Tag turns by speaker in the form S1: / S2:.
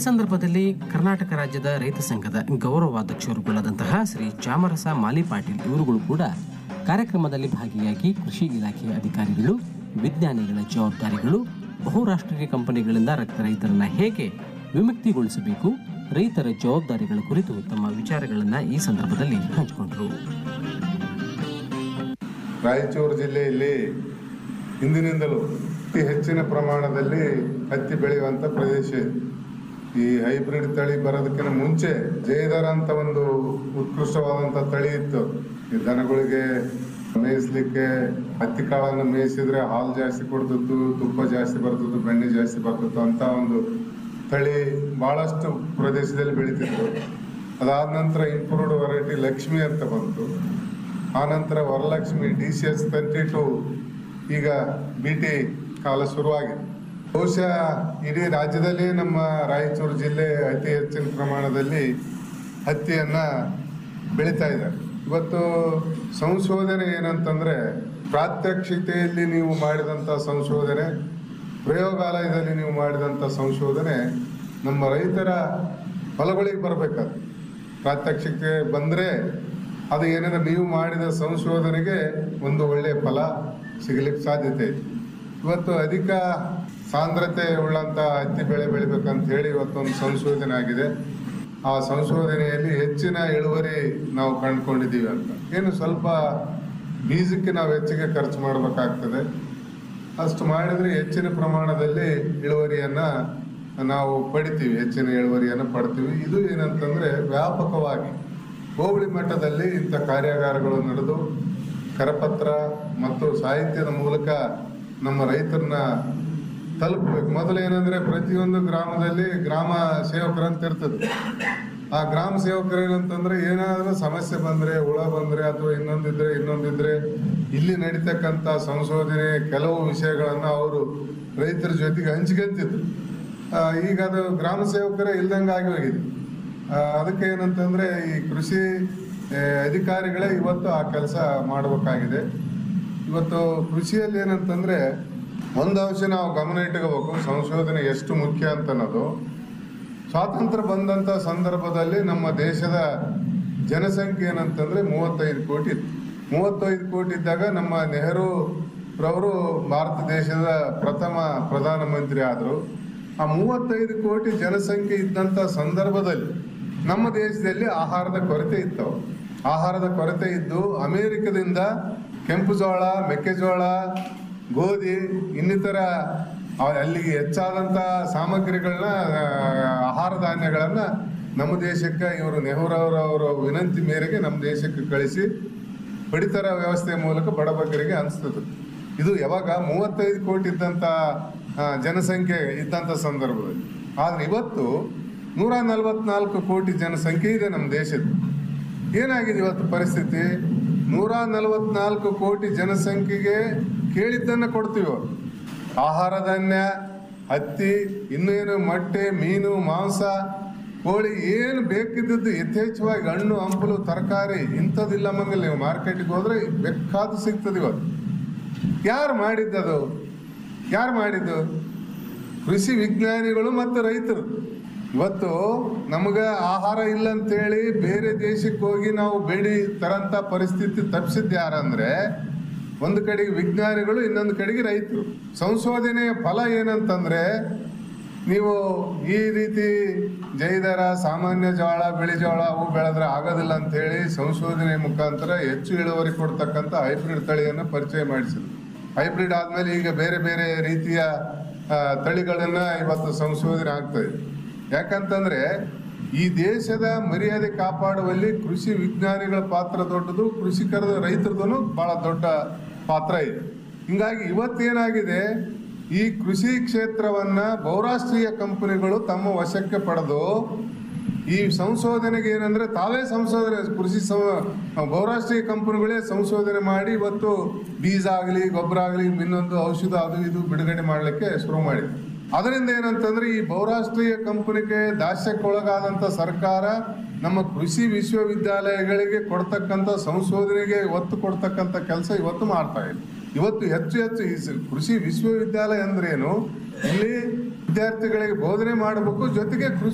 S1: ಸಂದರ್ಭದಲ್ಲಿ ಕರ್ನಾಟಕ ರಾಜ್ಯದ ರೈತ ಸಂಘದ ಗೌರವಾಧ್ಯಕ್ಷರುಗಳಾದಂತಹ ಶ್ರೀ ಚಾಮರಸ ಮಾಲಿ ಪಾಟೀಲ್ ಇವರುಗಳು ಕೂಡ ಕಾರ್ಯಕ್ರಮದಲ್ಲಿ ಭಾಗಿಯಾಗಿ ಕೃಷಿ ಇಲಾಖೆಯ ಅಧಿಕಾರಿಗಳು ವಿಜ್ಞಾನಿಗಳ ಜವಾಬ್ದಾರಿಗಳು ಬಹುರಾಷ್ಟ್ರೀಯ ಕಂಪನಿಗಳಿಂದ ರಕ್ತ ರೈತರನ್ನ ಹೇಗೆ ವಿಮುಕ್ತಿಗೊಳಿಸಬೇಕು ರೈತರ ಜವಾಬ್ದಾರಿಗಳ ಕುರಿತು ತಮ್ಮ ವಿಚಾರಗಳನ್ನು ಈ ಸಂದರ್ಭದಲ್ಲಿ ಹಂಚಿಕೊಂಡರು
S2: ರಾಯಚೂರು ಜಿಲ್ಲೆಯಲ್ಲಿ ಹಿಂದಿನಿಂದಲೂ ಅತಿ ಹೆಚ್ಚಿನ ಪ್ರಮಾಣದಲ್ಲಿ ಹತ್ತಿ ಬೆಳೆಯುವಂಥ ಪ್ರದೇಶ ಇದು ಈ ಹೈಬ್ರಿಡ್ ತಳಿ ಬರೋದಕ್ಕಿಂತ ಮುಂಚೆ ಜಯದರ ಅಂತ ಒಂದು ಉತ್ಕೃಷ್ಟವಾದಂಥ ತಳಿ ಇತ್ತು ಈ ದನಗಳಿಗೆ ಮೇಯಿಸ್ಲಿಕ್ಕೆ ಹತ್ತಿ ಕಾಳನ್ನು ಮೇಯಿಸಿದ್ರೆ ಹಾಲು ಜಾಸ್ತಿ ಕೊಡ್ತಿತ್ತು ತುಪ್ಪ ಜಾಸ್ತಿ ಬರ್ತಿತ್ತು ಬೆಣ್ಣೆ ಜಾಸ್ತಿ ಬರ್ತಿತ್ತು ಅಂತ ಒಂದು ತಳಿ ಬಹಳಷ್ಟು ಪ್ರದೇಶದಲ್ಲಿ ಬೆಳೀತಿದ್ರು ಅದಾದ ನಂತರ ಇಂಪ್ರೂವ್ಡ್ ವೆರೈಟಿ ಲಕ್ಷ್ಮಿ ಅಂತ ಬಂತು ಆನಂತರ Varalakshmi D C S thirty two ಈಗ ಬಿ ಟಿ ಕಾಲ ಶುರುವಾಗಿದೆ ಬಹುಶಃ ಇಡೀ ರಾಜ್ಯದಲ್ಲಿ ನಮ್ಮ ರಾಯಚೂರು ಜಿಲ್ಲೆ ಅತಿ ಹೆಚ್ಚಿನ ಪ್ರಮಾಣದಲ್ಲಿ ಹತ್ತಿಯನ್ನು ಬೆಳೀತಾ ಇದ್ದಾರೆ ಇವತ್ತು ಸಂಶೋಧನೆ ಏನಂತಂದರೆ ಪ್ರಾತ್ಯಕ್ಷಿತೆಯಲ್ಲಿ ನೀವು ಮಾಡಿದಂಥ ಸಂಶೋಧನೆ ಪ್ರಯೋಗಾಲಯದಲ್ಲಿ ನೀವು ಮಾಡಿದಂಥ ಸಂಶೋಧನೆ ನಮ್ಮ ರೈತರ ಹೊಲಗಳಿಗೆ ಬರಬೇಕಾದ್ರೆ ಪ್ರಾತ್ಯಕ್ಷಿಕೆ ಬಂದರೆ ಅದು ಏನಾದ್ರೆ ನೀವು ಮಾಡಿದ ಸಂಶೋಧನೆಗೆ ಒಂದು ಒಳ್ಳೆಯ ಫಲ ಸಿಗಲಿಕ್ಕೆ ಸಾಧ್ಯತೆ ಇದೆ ಇವತ್ತು ಅಧಿಕ ಸಾಂದ್ರತೆ ಉಳ್ಳಂಥ ಹತ್ತಿ ಬೆಳೆ ಬೆಳಿಬೇಕಂತ ಹೇಳಿ ಇವತ್ತೊಂದು ಸಂಶೋಧನೆ ಆಗಿದೆ ಆ ಸಂಶೋಧನೆಯಲ್ಲಿ ಹೆಚ್ಚಿನ ಇಳುವರಿ ನಾವು ಕಂಡುಕೊಂಡಿದ್ದೀವಿ ಅಂತ ಏನು ಸ್ವಲ್ಪ ಬೀಜಕ್ಕೆ ನಾವು ಹೆಚ್ಚಿಗೆ ಖರ್ಚು ಮಾಡಬೇಕಾಗ್ತದೆ ಅಷ್ಟು ಮಾಡಿದರೆ ಹೆಚ್ಚಿನ ಪ್ರಮಾಣದಲ್ಲಿ ಇಳುವರಿಯನ್ನು ನಾವು ಪಡಿತೀವಿ ಹೆಚ್ಚಿನ ಇಳುವರಿಯನ್ನು ಪಡ್ತೀವಿ ಇದು ಏನಂತಂದರೆ ವ್ಯಾಪಕವಾಗಿ ಹೋಬಳಿ ಮಟ್ಟದಲ್ಲಿ ಇಂಥ ಕಾರ್ಯಾಗಾರಗಳು ನಡೆದು ಕರಪತ್ರ ಮತ್ತು ಸಾಹಿತ್ಯದ ಮೂಲಕ ನಮ್ಮ ರೈತರನ್ನ ತಲುಪಬೇಕು ಮೊದಲು ಏನಂದ್ರೆ ಪ್ರತಿಯೊಂದು ಗ್ರಾಮದಲ್ಲಿ ಗ್ರಾಮ ಸೇವಕರಂತ ಇರ್ತದೆ ಆ ಗ್ರಾಮ ಸೇವಕರು ಏನಂತಂದ್ರೆ ಏನಾದರೂ ಸಮಸ್ಯೆ ಬಂದ್ರೆ ಹುಳ ಬಂದ್ರೆ ಅಥವಾ ಇನ್ನೊಂದಿದ್ರೆ ಇನ್ನೊಂದಿದ್ರೆ ಇಲ್ಲಿ ನಡೀತಕ್ಕಂಥ ಸಂಶೋಧನೆ ಕೆಲವು ವಿಷಯಗಳನ್ನ ಅವರು ರೈತರ ಜೊತೆಗೆ ಹಂಚ್ಕೊಂತಿದ್ರು ಆ, ಈಗ ಅದು ಗ್ರಾಮ ಸೇವಕರೇ ಇಲ್ದಂಗೆ ಆಗಿ ಹೋಗಿದೆ ಆ, ಅದಕ್ಕೆ ಏನಂತಂದ್ರೆ ಈ ಕೃಷಿ ಆ, ಅಧಿಕಾರಿಗಳೇ ಇವತ್ತು ಆ ಕೆಲಸ ಮಾಡಬೇಕಾಗಿದೆ ಇವತ್ತು ಕೃಷಿಯಲ್ಲಿ ಏನಂತಂದ್ರೆ ಒಂದು ಅಂಶ ನಾವು ಗಮನ ಇಟ್ಕೋಬೇಕು ಸಂಶೋಧನೆ ಎಷ್ಟು ಮುಖ್ಯ ಅಂತ ಅನ್ನೋದು ಸ್ವಾತಂತ್ರ್ಯ ಬಂದಂಥ ಸಂದರ್ಭದಲ್ಲಿ ನಮ್ಮ ದೇಶದ ಜನಸಂಖ್ಯೆ ಏನಂತಂದ್ರೆ ಮೂವತ್ತೈದು ಕೋಟಿ ಇತ್ತು ಮೂವತ್ತೈದು ಕೋಟಿ ಇದ್ದಾಗ ನಮ್ಮ ನೆಹರು ರವರು ಭಾರತ ದೇಶದ ಪ್ರಥಮ ಪ್ರಧಾನಮಂತ್ರಿ ಆದರು ಆ ಮೂವತ್ತೈದು ಕೋಟಿ ಜನಸಂಖ್ಯೆ ಇದ್ದಂಥ ಸಂದರ್ಭದಲ್ಲಿ ನಮ್ಮ ದೇಶದಲ್ಲಿ ಆಹಾರದ ಕೊರತೆ ಇತ್ತು ಆಹಾರದ ಕೊರತೆ ಇದ್ದು ಅಮೇರಿಕದಿಂದ ಕೆಂಪು ಜೋಳ ಮೆಕ್ಕೆಜೋಳ ಗೋಧಿ ಇನ್ನಿತರ ಅವ- ಅಲ್ಲಿಗೆ ಹೆಚ್ಚಾದಂಥ ಸಾಮಗ್ರಿಗಳನ್ನ ಆಹಾರ ಧಾನ್ಯಗಳನ್ನ ನಮ್ಮ ದೇಶಕ್ಕೆ ಇವರು ನೆಹರೂರವರ ವಿನಂತಿ ಮೇರೆಗೆ ನಮ್ಮ ದೇಶಕ್ಕೆ ಕಳಿಸಿ ಪಡಿತರ ವ್ಯವಸ್ಥೆ ಮೂಲಕ ಬಡಬಗ್ಗರಿಗೆ ಹಂಚ್ತದೆ ಇದು ಯಾವಾಗ ಮೂವತ್ತೈದು ಕೋಟಿ ಇದ್ದಂಥ ಆ, ಜನಸಂಖ್ಯೆ ಇದ್ದಂಥ ಸಂದರ್ಭದಲ್ಲಿ ಆದರೆ ಇವತ್ತು ನೂರ ನಲವತ್ನಾಲ್ಕು ಕೋಟಿ ಜನಸಂಖ್ಯೆ ಇದೆ ನಮ್ಮ ದೇಶದ ಏನಾಗಿದೆ ಇವತ್ತು ಪರಿಸ್ಥಿತಿ ನೂರ ನಲವತ್ನಾಲ್ಕು ಕೋಟಿ ಜನಸಂಖ್ಯೆಗೆ ಕೇಳಿದ್ದನ್ನು ಕೊಡ್ತೀವಿ ಅವ್ರು. ಆಹಾರ ಧಾನ್ಯ ಹತ್ತಿ ಇನ್ನೇನು ಮೊಟ್ಟೆ ಮೀನು ಮಾಂಸ ಕೋಳಿ ಏನು ಬೇಕಿದ್ದದ್ದು ಯಥೇಚ್ಛವಾಗಿ ಹಣ್ಣು ಹಂಪಲು ತರಕಾರಿ ಇಂಥದ್ದಿಲ್ಲ ಮಂಗಲ್ ನೀವು ಮಾರ್ಕೆಟಿಗೆ ಹೋದ್ರೆ ಬೇಕಾದ್ದು ಸಿಗ್ತದೆ ಇವತ್ತು ಯಾರು ಮಾಡಿದ್ದದು ಯಾರು ಮಾಡಿದ್ದು ಕೃಷಿ ವಿಜ್ಞಾನಿಗಳು ಮತ್ತು ರೈತರು ಇವತ್ತು ನಮಗೆ ಆಹಾರ ಇಲ್ಲ ಅಂತೇಳಿ ಬೇರೆ ದೇಶಕ್ಕೆ ಹೋಗಿ ನಾವು ಬೇಡಿ ತರಂತ ಪರಿಸ್ಥಿತಿ ತಪ್ಪಿಸಿದ್ದು ಯಾರಂದ್ರೆ ಒಂದು ಕಡೆಗೆ ವಿಜ್ಞಾನಿಗಳು ಇನ್ನೊಂದು ಕಡೆಗೆ ರೈತರು ಸಂಶೋಧನೆಯ ಫಲ ಏನಂತಂದ್ರೆ ನೀವು ಈ ರೀತಿ ಜೈದರ ಸಾಮಾನ್ಯ ಜೋಳ ಬಿಳಿ ಜೋಳ ಅವು ಬೆಳೆದ್ರೆ ಆಗೋದಿಲ್ಲ ಅಂತ ಹೇಳಿ ಸಂಶೋಧನೆ ಮುಖಾಂತರ ಹೆಚ್ಚು ಇಳುವರಿ ಕೊಡ್ತಕ್ಕಂಥ ಹೈಬ್ರಿಡ್ ತಳಿಯನ್ನು ಪರಿಚಯ ಮಾಡಿಸಿದ್ರು ಹೈಬ್ರಿಡ್ ಆದ್ಮೇಲೆ ಈಗ ಬೇರೆ ಬೇರೆ ರೀತಿಯ ಆ, ತಳಿಗಳನ್ನ ಇವತ್ತು ಸಂಶೋಧನೆ ಆಗ್ತದೆ ಯಾಕಂತಂದ್ರೆ ಈ ದೇಶದ ಮರ್ಯಾದೆ ಕಾಪಾಡುವಲ್ಲಿ ಕೃಷಿ ವಿಜ್ಞಾನಿಗಳ ಪಾತ್ರ ದೊಡ್ಡದು ಕೃಷಿಕರದ ರೈತರದು ಬಹಳ ದೊಡ್ಡ ಪಾತ್ರ ಇದೆ ಹಿಂಗಾಗಿ ಇವತ್ತೇನಾಗಿದೆ ಈ ಕೃಷಿ ಕ್ಷೇತ್ರವನ್ನ ಬಹುರಾಷ್ಟ್ರೀಯ ಕಂಪನಿಗಳು ತಮ್ಮ ವಶಕ್ಕೆ ಪಡೆದು ಈ ಸಂಶೋಧನೆಗೆ ಏನಂದ್ರೆ ತಾವೇ ಸಂಶೋಧನೆ ಕೃಷಿ ಸಂ- ಬಹುರಾಷ್ಟ್ರೀಯ ಕಂಪನಿಗಳೇ ಸಂಶೋಧನೆ ಮಾಡಿ ಇವತ್ತು ಬೀಜ ಆಗಲಿ ಗೊಬ್ಬರ ಆಗಲಿ ಇನ್ನೊಂದು ಔಷಧ ಅದು ಇದು ಬಿಡುಗಡೆ ಮಾಡಲಿಕ್ಕೆ ಶುರು ಮಾಡಿದೆ ಅದರಿಂದ ಏನಂತಂದ್ರೆ ಈ ಬಹುರಾಷ್ಟ್ರೀಯ ಕಂಪನಿಗೆ ದಾಸ್ಯಕ್ಕೊಳಗಾದಂಥ ಸರ್ಕಾರ ನಮ್ಮ ಕೃಷಿ ವಿಶ್ವವಿದ್ಯಾಲಯಗಳಿಗೆ ಕೊಡ್ತಕ್ಕಂಥ ಸಂಶೋಧನೆಗೆ ಒತ್ತು ಕೊಡ್ತಕ್ಕಂಥ ಕೆಲಸ ಇವತ್ತು ಮಾಡ್ತಾ ಇದೆ ಇವತ್ತು ಹೆಚ್ಚು ಹೆಚ್ಚು ಈ ಸ- ಕೃಷಿ ವಿಶ್ವವಿದ್ಯಾಲಯ ಅಂದ್ರೇನು ಇಲ್ಲಿ ವಿದ್ಯಾರ್ಥಿಗಳಿಗೆ ಬೋಧನೆ ಮಾಡಬೇಕು ಜೊತೆಗೆ ಕೃಷಿ